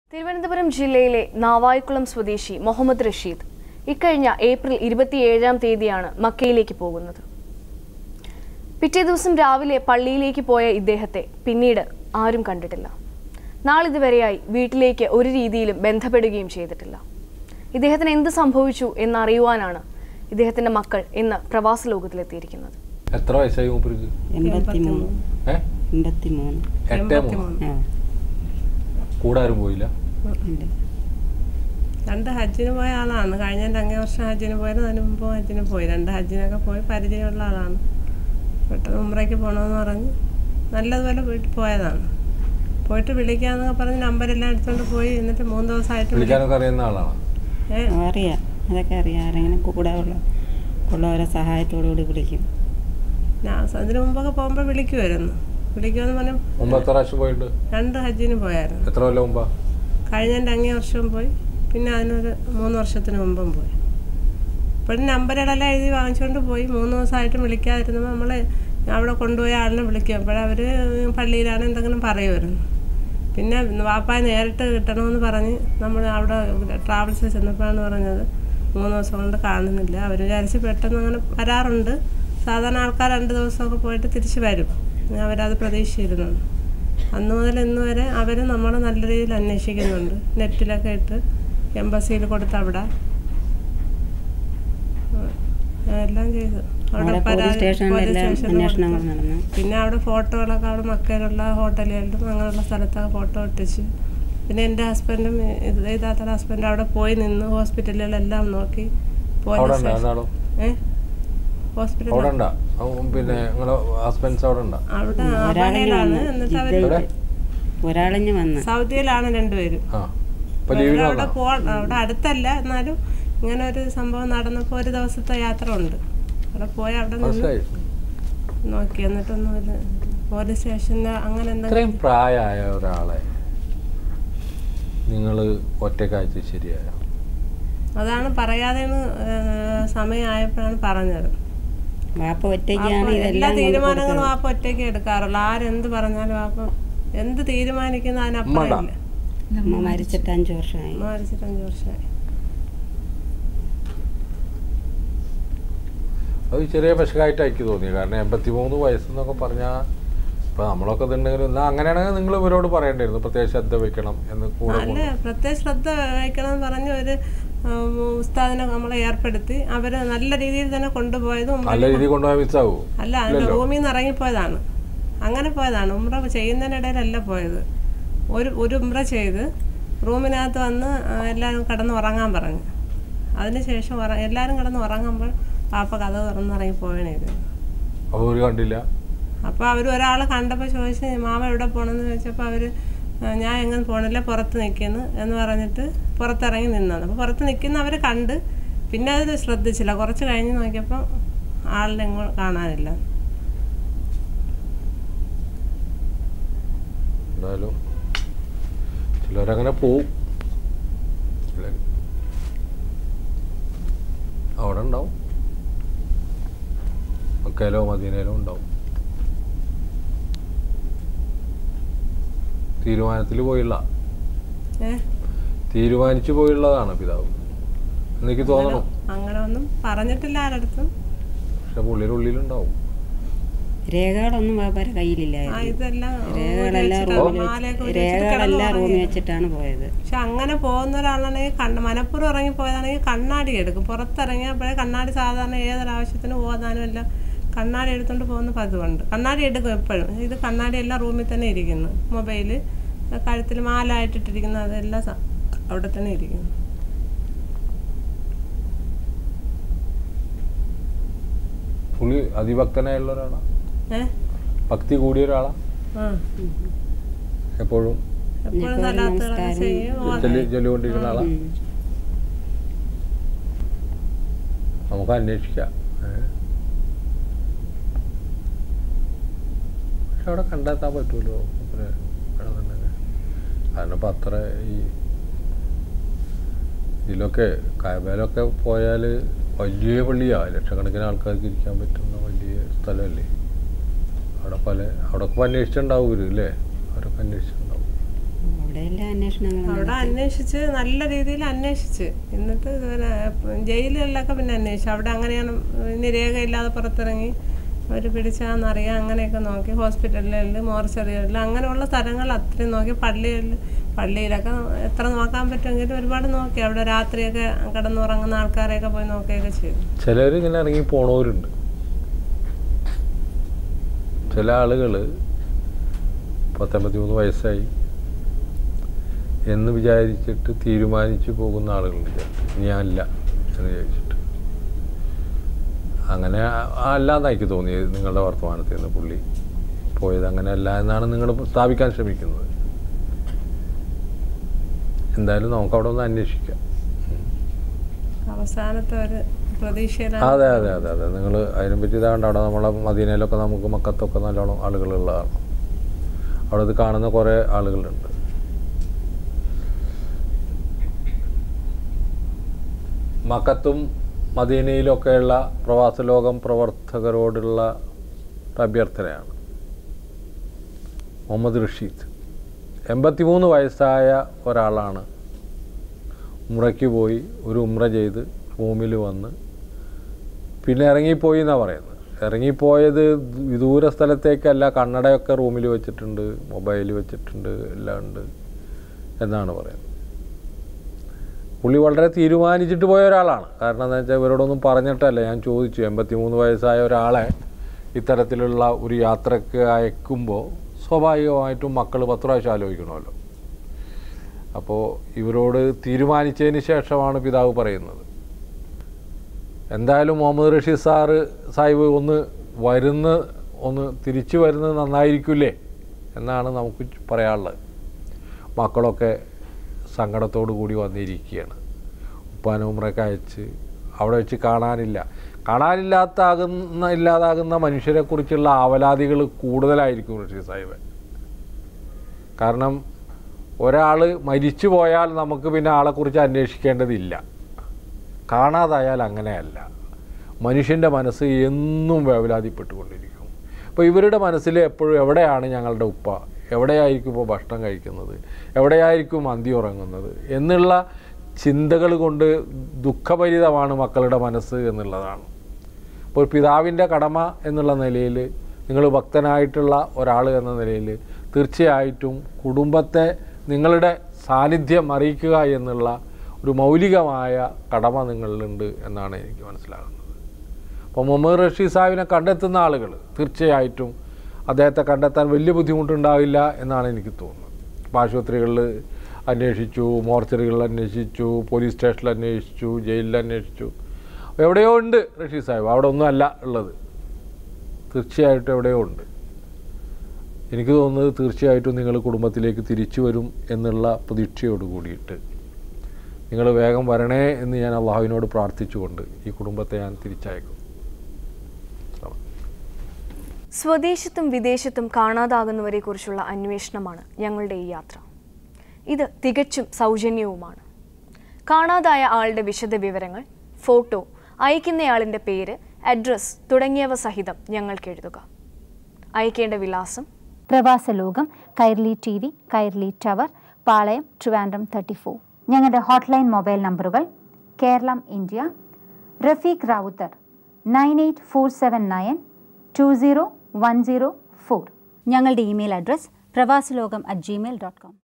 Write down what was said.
തിരുവനന്തപുരം ജില്ലയിലെ നാവായിക്കുളം സ്വദേശി മുഹമ്മദ് റഷീദ് ഇക്കഴിഞ്ഞ ഏപ്രിൽ ഇരുപത്തിയേഴാം തീയതിയാണ് മക്കയിലേക്ക് പോകുന്നത് പിറ്റേ ദിവസം രാവിലെ പള്ളിയിലേക്ക് പോയ ഇദ്ദേഹത്തെ പിന്നീട് ആരും കണ്ടിട്ടില്ല നാളിതുവരെയായി വീട്ടിലേക്ക് ഒരു രീതിയിലും ബന്ധപ്പെടുകയും ചെയ്തിട്ടില്ല ഇദ്ദേഹത്തിന് എന്ത് സംഭവിച്ചു എന്നറിയുവാനാണ് ഇദ്ദേഹത്തിന്റെ മക്കൾ ഇന്ന് പ്രവാസ ലോകത്തിലെത്തിയിരിക്കുന്നത് എത്ര വയസ്സായി മൂപ്പർക്ക് എൺപത്തി മൂന്ന് ഏ എൺപത്തി മൂന്ന് എട്ടേ മൂന്ന് ആ കൂടെ ആരും പോയില്ല ഉണ്ട് രണ്ട് ഹജ്ജിന് പോയ ആളാണ് കഴിഞ്ഞ അങ്ങേ വർഷം ഹജ്ജിന് പോയത് അതിന് മുമ്പ് ഹജ്ജിന് പോയി രണ്ട് ഹജ്ജിനൊക്കെ പോയി പരിചയമുള്ള ആളാണ് പെട്ടെന്ന് ഉമ്രയ്ക്ക് പോകണമെന്ന് പറഞ്ഞ് നല്ലതുപോലെ വീട്ടിൽ പോയതാണ് പോയിട്ട് വിളിക്കാന്നൊക്കെ പറഞ്ഞ് നമ്പരെല്ലാം എടുത്തുകൊണ്ട് പോയി എന്നിട്ട് മൂന്ന് ദിവസമായിട്ട് വിളി- വിളിക്കാനൊക്കെ അറിയുന്ന ആളാണ് ഏ, അറിയാം അതൊക്കെ അറിയാം ആരെങ്കിലും കൂടെ ഉള്ള ഉള്ളവരെ സഹായത്തോടു കൂടി വിളിക്കും ഞാൻ അതിന് മുമ്പൊക്കെ പോകുമ്പോൾ വിളിക്കുമായിരുന്നു വിളിക്കുമെന്ന് പറഞ്ഞ് മുമ്പ് എത്ര പ്രാവശ്യം പോയിട്ട് രണ്ട് ഹജ്ജിന് പോയായിരുന്നു എത്ര കൊല്ലം മുമ്പാ കഴിഞ്ഞതിൻ്റെ അങ്ങേ വർഷവും പോയി പിന്നെ അതിനൊരു മൂന്ന് വർഷത്തിന് മുമ്പും പോയി ഇപ്പോഴും നമ്പറുകളെല്ലാം എഴുതി വാങ്ങിച്ചുകൊണ്ട് പോയി മൂന്ന് ദിവസമായിട്ടും വിളിക്കാതിരുന്നപ്പോൾ നമ്മൾ അവിടെ കൊണ്ടുപോയ ആളിനെ വിളിക്കും അപ്പോഴവർ പള്ളിയിലാണ് എന്തെങ്കിലും പറയുമായിരുന്നു പിന്നെ വാപ്പായ നേരിട്ട് കിട്ടണമെന്ന് പറഞ്ഞ് നമ്മൾ അവിടെ ട്രാവൽസിൽ ചെന്നപ്പോഴാണ് പറഞ്ഞത് മൂന്ന് ദിവസം കൊണ്ട് കാണുന്നില്ല അവർ വിചാരിച്ച് പെട്ടെന്ന് അങ്ങനെ വരാറുണ്ട് സാധാരണ ആൾക്കാർ രണ്ട് ദിവസമൊക്കെ പോയിട്ട് തിരിച്ച് വരും അവരത് പ്രതീക്ഷിച്ചിരുന്നു അന്ന് മുതൽ ഇന്ന് വരെ അവർ നമ്മൾ നല്ല രീതിയിൽ അന്വേഷിക്കുന്നുണ്ട് നെറ്റിലൊക്കെ ഇട്ട് എംബസിയിൽ കൊടുത്ത് അവിടെ ആ, എല്ലാം ചെയ്തു അവിടെ പോലീസ് പരാതി- സ്റ്റേഷനിലെല്ലാം പോലീസ് സ്റ്റേഷനിൽ അന്വേഷണങ്ങൾ കൊടുത്തു. നടന്നു പിന്നെ അവിടെ ഫോട്ടോകളൊക്കെ അവിടെ മക്കയിലുള്ള ഹോട്ടലുകളിലും അങ്ങനെയുള്ള സ്ഥലത്തൊക്കെ ഫോട്ടോ ഒട്ടിച്ച് പിന്നെ എൻ്റെ ഹസ്ബൻഡും ഇത് ഇതാത്ത ഹസ്ബൻഡ് അവിടെ പോയി നിന്ന് ഹോസ്പിറ്റലുകളെല്ലാം നോക്കി അവിടെ പോലീസ് ഉണ്ടോ സ്റ്റേഷൻ- എന്നാളും ഏ ഹോസ്പിറ്റൽ അവിടെ ഉണ്ടാ പിന്നെ നിങ്ങളെ ഹസ്ബൻഡ്സ് അവിടെ ഉണ്ടാ അവിടെ ഒരാളിഞ്ഞ് അബഹയിലാണ് വന്ന് എന്നിട്ട് അവർ എവിടെ ഒരാളിഞ്ഞ് വന്ന് സൗദിയിലാണ് രണ്ടുപേരും ആ ഇപ്പൊ ലീവിന് അവിടെ വന്നോ പോ അവിടെ അടുത്തല്ല എന്നാലും ഇങ്ങനെ ഒരു സംഭവം നടന്നപ്പോൾ ഒരു ദിവസത്തെ യാത്ര ഉണ്ട് അവിടെ പോയി അവിടെ നിന്ന് മനസ്സിലായി നോക്കി എന്നിട്ടൊന്നുമില്ല പോലീസ് സ്റ്റേഷനിൽ അങ്ങനെ എന്തെങ്കിലും ഇത്രയും പ്രായമായ ഒരാളെ നിങ്ങൾ ഒറ്റക്കാഴ്ച ശരിയായ അതാണ് പറയാതെ സമയമായപ്പോഴാണ് പറഞ്ഞത് വാപ്പ ഒറ്റയ്ക്കാണ് അപ്പൊ എല്ലാ ഇതെല്ലാം കൊണ്ട് തീരുമാനങ്ങളും കൊടുത്തത്. വാപ്പ ഒറ്റയ്ക്ക് എടുക്കാറുള്ളൂ ആരെന്ത് പറഞ്ഞാലും വാപ്പ എന്ത് തീരുമാനിക്കുന്ന അതിനപ്പുറം ഇല്ല അമ്മ മരിച്ചിട്ട് അഞ്ച് വർഷമായി മരിച്ചിട്ട് അഞ്ച് വർഷമായി അത് ചെറിയ പശകായിട്ട് എനിക്ക് തോന്നി കാരണം എൺപത്തി മൂന്ന് വയസ്സെന്നൊക്കെ പറഞ്ഞാൽ ഇപ്പൊ നമ്മളൊക്കെ ഇതുണ്ടെങ്കിലും എന്നാ അങ്ങനെയാണെങ്കിൽ നിങ്ങൾ ഇവരോട് പറയേണ്ടിയിരുന്നു പ്രത്യേക ശ്രദ്ധ വെക്കണം എന്ന് കൂടെ അല്ല പ്രത്യേക ശ്രദ്ധ വഹിക്കണം എന്ന് പറഞ്ഞ് ഒരു ഉം, ഉസ്താദിനെ നമ്മളെ ഏർപ്പെടുത്തി അവര് നല്ല രീതിയിൽ തന്നെ കൊണ്ടുപോയത് ഉമ്ര നല്ല രീതിയിൽ കൊണ്ടുപോയാൽ മിസ്സാവൂ അല്ല അതിന്റെ റൂമിൽ നിന്ന് ഇറങ്ങിപ്പോയതാണ് അങ്ങനെ പോയതാണ് ഉമ്ര ചെയ്യുന്നതിനിടയിലല്ല പോയത് ഒരു ഒരു ഉമ്ര ചെയ്ത് റൂമിനകത്ത് വന്ന് ആ, എല്ലാവരും കിടന്ന് ഉറങ്ങാൻ പറഞ്ഞു അതിനുശേഷം ഉറ എല്ലാവരും കിടന്ന് ഉറങ്ങുമ്പോൾ പാപ്പ കഥ തുറന്ന് ഇറങ്ങി പോവേണേത് അപ്പോൾ ഒരു കണ്ടില്ല അപ്പോൾ അവർ ഒരാൾ കണ്ടപ്പോൾ ചോദിച്ച് മാമ എവിടെ പോകണമെന്ന് ചോദിച്ചപ്പോൾ അവർ ഞാൻ എങ്ങനെ പോകണില്ല പുറത്ത് നിൽക്കുന്നു എന്ന് പറഞ്ഞിട്ട് പുറത്തിറങ്ങി നിന്നത് അപ്പോൾ പുറത്ത് നിൽക്കുന്ന അവർ കണ്ട് പിന്നെ അത് ശ്രദ്ധിച്ചില്ല കുറച്ച് കഴിഞ്ഞ് നോക്കിയപ്പോൾ ആളിനെ എങ്ങും കാണാനില്ല എന്തായാലും ചിലരങ്ങനെ പോവും ചിലർ അവിടെ ഉണ്ടാവും മക്കയിലോ മദീനയിലോ ഉണ്ടാവും തീരുമാനത്തിൽ പോയുള്ള ഏ തീരുമാനിച്ചു പോയുള്ളതാണ് പിതാവ് എനിക്ക് തോന്നണം അങ്ങനെ ഒന്നും പറഞ്ഞിട്ടില്ല ആരടുത്തും പക്ഷെ പുള്ളിയുടെ ഉള്ളിലുണ്ടാവും രേഖകളൊന്നും വാപ്പാരെ ആ കയ്യിലില്ലായിരുന്നു ഇതെല്ലാം രേഖകളെല്ലാം വെച്ചിട്ടാണ് റൂമിൽ മാലയൊക്കെ വെച്ച് വെച്ചിട്ട് കിടന്ന് രേഖകളെല്ലാം റൂമിൽ ഉറങ്ങിയത്. വെച്ചിട്ടാണ് പോയത് പക്ഷെ അങ്ങനെ പോകുന്ന ഒരാളാണെങ്കിൽ കണ്ണ് മനപ്പുറം ഇറങ്ങിപ്പോയതാണെങ്കിൽ കണ്ണാടി എടുക്കും പുറത്തിറങ്ങിയപ്പോഴേ കണ്ണാടി സാധാരണ ഏതൊരാവശ്യത്തിന് ഓതാനും എല്ലാം കണ്ണാടി എടുത്തുകൊണ്ട് പോകുന്ന പതിവുണ്ട് കണ്ണാടി എടുക്കും എപ്പോഴും ഇത് കണ്ണാടി എല്ലാം റൂമിൽ തന്നെ ഇരിക്കുന്നു മൊബൈല് കഴുത്തിൽ മാലായിട്ടിട്ടിരിക്കുന്ന അതെല്ലാം സ- അവിടെ തന്നെ ഇരിക്കുന്നു പുള്ളി അതിഭക്തനായുള്ള ഒരാളാണ് ഏ ഭക്തി കൂടിയ ഒരാളാണ് ആ എപ്പോഴും എപ്പോഴും സലാത്തുകളൊക്കെ ചെയ്യും ഓ- ചൊല്ലി ചൊല്ലിക്കൊണ്ടിരിക്കുന്ന ആളാണ് ഉം. നമുക്ക് അന്വേഷിക്കാം ഏ? പക്ഷെ അവിടെ കണ്ടെത്താൻ പറ്റുമല്ലോ മൂപ്പരെ ആണെന്നുണ്ടെങ്കിൽ. കാരണം ഇപ്പം അത്ര ഈ ഇതിലൊക്കെ കായബേലൊക്കെ പോയാൽ വലിയ പള്ളിയാണ് ലക്ഷക്കണക്കിന് ആൾക്കാർക്ക് ഇരിക്കാൻ പറ്റുന്ന വലിയ സ്ഥലമല്ലേ അവിടെ പല അവിടെ അന്വേഷിച്ചിട്ടുണ്ടാവും ഇവര് അല്ലേ അവരൊക്കെ അന്വേഷിച്ചിട്ടുണ്ടാവും അവിടെയെല്ലാം അന്വേഷണങ്ങൾ അവിടെ അന്വേഷിച്ച് നല്ല രീതിയിൽ അന്വേഷിച്ച് എന്നിട്ട് ഇതുവരെ ജയിലുകളിലൊക്കെ പിന്നെ അന്വേഷിച്ചു അവിടെ അങ്ങനെയാണ് ഇനി രേഖയില്ലാതെ പുറത്തിറങ്ങി അവർ പിടിച്ചാന്നറിയാം അങ്ങനെയൊക്കെ നോക്കി ഹോസ്പിറ്റലുകളിൽ മോർച്ചറികളിൽ അങ്ങനെയുള്ള സ്ഥലങ്ങൾ അത്രയും നോക്കി പള്ളികളിൽ പള്ളിയിലൊക്കെ എത്ര നോക്കാൻ പറ്റുമെങ്കിലും ഒരുപാട് നോക്കി അവിടെ രാത്രിയൊക്കെ കിടന്നുറങ്ങുന്ന ആൾക്കാരെയൊക്കെ പോയി നോക്കുകയൊക്കെ ചെയ്തു ചിലർ ഇങ്ങനെ ഇറങ്ങി പോണവരുണ്ട് ചില ആളുകൾ പത്തൊമ്പത്തി മൂന്ന് വയസ്സായി എന്ന് വിചാരിച്ചിട്ട് തീരുമാനിച്ചു പോകുന്ന ആളുകളുണ്ട് ചിലർ. ഞാനില്ല എന്ന് വിചാരിച്ചിട്ട് അങ്ങനെ ആ- അല്ലാന്ന് എനിക്ക് തോന്നിയത് നിങ്ങളുടെ വർത്തമാനത്തിൽ നിന്ന് പുള്ളി പോയത് അങ്ങനെയല്ല എന്നാണ് നിങ്ങൾ സ്ഥാപിക്കാൻ ശ്രമിക്കുന്നത് എന്തായാലും നമുക്ക് അവിടെ ഒന്ന് അന്വേഷിക്കാം അവസാനത്തെ ഒരു പ്രതീക്ഷയിലാണ് അതെ അതെ അതെ അതെ നിങ്ങൾ അതിനെപ്പറ്റി ഇതാണ്ട് അവിടെ നമ്മളെ മദീനയിലൊക്കെ നമുക്ക് മക്കത്തൊക്കെ നല്ലോണം ആളുകളുള്ളതാണ് അവിടെ ഇത് കാണുന്ന കുറേ ആളുകളുണ്ട് മക്കത്തും മദീനയിലൊക്കെയുള്ള പ്രവാസ ലോകം പ്രവർത്തകരോടുള്ള ഒരു അഭ്യർത്ഥനയാണ് മുഹമ്മദ് റഷീദ് എൺപത്തിമൂന്ന് വയസ്സായ ഒരാളാണ് ഉമ്രയ്ക്ക് പോയി ഒരു ഉമ്ര ചെയ്ത് റൂമിൽ വന്ന് പിന്നെ ഇറങ്ങിപ്പോയി എന്നാണ് പറയുന്നത് ഇറങ്ങിപ്പോയത് വിദൂര സ്ഥലത്തേക്കല്ല കണ്ണടയൊക്കെ റൂമിൽ വെച്ചിട്ടുണ്ട് മൊബൈൽ വെച്ചിട്ടുണ്ട് എല്ലാം ഉണ്ട് എന്നാണ് പറയുന്നത് പുള്ളി വളരെ തീരുമാനിച്ചിട്ട് പോയ ഒരാളാണ് കാരണം എന്താ വെച്ചാൽ ഇവരോടൊന്നും പറഞ്ഞിട്ടല്ല ഞാൻ ചോദിച്ചു എൺപത്തിമൂന്ന് വയസ്സായ ഒരാളെ ഇത്തരത്തിലുള്ള ഒരു യാത്രക്ക് അയക്കുമ്പോൾ സ്വാഭാവികമായിട്ടും മക്കൾ പത്ത് പ്രാവശ്യം ആലോചിക്കണമല്ലോ അപ്പോൾ ഇവരോട് തീരുമാനിച്ചതിന് ശേഷമാണ് പിതാവ് പറയുന്നത് എന്തായാലും മുഹമ്മദ് റഷീദ് സാറ് സാഹിബ് ഒന്ന് വരുന്ന ഒന്ന് തിരിച്ചു വരുന്നത് നന്നായിരിക്കില്ലേ എന്നാണ് നമുക്ക് പറയാനുള്ളത് മക്കളൊക്കെ സങ്കടത്തോടു കൂടി വന്നിരിക്കുകയാണ് ഉപ്പാന ഉമ്രക്ക് അയച്ച് അവിടെ വെച്ച് കാണാനില്ല കാണാനില്ലാത്താകുന്ന ഇല്ലാതാകുന്ന മനുഷ്യരെക്കുറിച്ചുള്ള ആവലാതികൾ കൂടുതലായിരിക്കും റഷീദ് സാഹിബ് കാരണം ഒരാൾ മരിച്ചു പോയാൽ നമുക്ക് പിന്നെ ആളെക്കുറിച്ച് അന്വേഷിക്കേണ്ടതില്ല കാണാതായാൽ അങ്ങനെയല്ല മനുഷ്യൻ്റെ മനസ്സ് എന്നും വേവലാതിപ്പെട്ടുകൊണ്ടിരിക്കും അപ്പോൾ ഇവരുടെ മനസ്സിൽ എപ്പോഴും എവിടെയാണ് ഞങ്ങളുടെ ഉപ്പ എവിടെയായിരിക്കും ഇപ്പോൾ ഭക്ഷണം കഴിക്കുന്നത് എവിടെയായിരിക്കും അന്തി ഉറങ്ങുന്നത് എന്നുള്ള ചിന്തകൾ കൊണ്ട് ദുഃഖഭരിതമാണ് മക്കളുടെ മനസ്സ് എന്നുള്ളതാണ് അപ്പോൾ പിതാവിൻ്റെ കടമ എന്നുള്ള നിലയിൽ നിങ്ങൾ ഭക്തനായിട്ടുള്ള ഒരാൾ എന്ന നിലയിൽ തീർച്ചയായിട്ടും കുടുംബത്തെ നിങ്ങളുടെ സാന്നിധ്യം അറിയിക്കുക എന്നുള്ള ഒരു മൗലികമായ കടമ നിങ്ങളിലുണ്ട് എന്നാണ് എനിക്ക് മനസ്സിലാകുന്നത് അപ്പോൾ മുഹമ്മദ് റഷീദ് സാഹിബിനെ കണ്ടെത്തുന്ന ആളുകൾ തീർച്ചയായിട്ടും അദ്ദേഹത്തെ കണ്ടെത്താൻ വലിയ ബുദ്ധിമുട്ടുണ്ടാവില്ല എന്നാണ് എനിക്ക് തോന്നുന്നത് ഇപ്പോൾ ആശുപത്രികളിൽ അന്വേഷിച്ചു മോർച്ചറികളിൽ അന്വേഷിച്ചു പോലീസ് സ്റ്റേഷനിൽ അന്വേഷിച്ചു ജയിലിൽ അന്വേഷിച്ചു എവിടെയോ ഉണ്ട് റഷീദ് സാഹിബ് അവിടെ ഒന്നും അല്ല ഉള്ളത് തീർച്ചയായിട്ടും എവിടെയോ ഉണ്ട് എനിക്ക് തോന്നുന്നത് തീർച്ചയായിട്ടും നിങ്ങൾ കുടുംബത്തിലേക്ക് തിരിച്ചു വരും എന്നുള്ള പ്രതീക്ഷയോട് കൂടിയിട്ട് നിങ്ങൾ വേഗം വരണേ എന്ന് ഞാൻ അള്ളാഹുവിനോട് പ്രാർത്ഥിച്ചുകൊണ്ട് ഈ കുടുംബത്തെ ഞാൻ തിരിച്ചയക്കും സ്വദേശത്തും വിദേശത്തും കാണാതാകുന്നവരെ കുറിച്ചുള്ള അന്വേഷണമാണ് ഞങ്ങളുടെ ഈ യാത്ര ഇത് തികച്ചും സൗജന്യവുമാണ് കാണാതായ ആളുടെ വിശദ വിവരങ്ങൾ ഫോട്ടോ അയക്കുന്നയാളിൻ്റെ പേര് അഡ്രസ് തുടങ്ങിയവ സഹിതം ഞങ്ങൾക്ക് എഴുതുക അയക്കേണ്ട വിലാസം Pravasalokam Kairali T V Kairali tower Palayam Trivandrum thirty four ഞങ്ങളുടെ ഹോട്ട്ലൈൻ മൊബൈൽ നമ്പറുകൾ Keralam India Rafeeq Ravuthar nine eight four seven nine two zero one zero four ഞങ്ങളുടെ email address Pravasalokam at Gmail dot com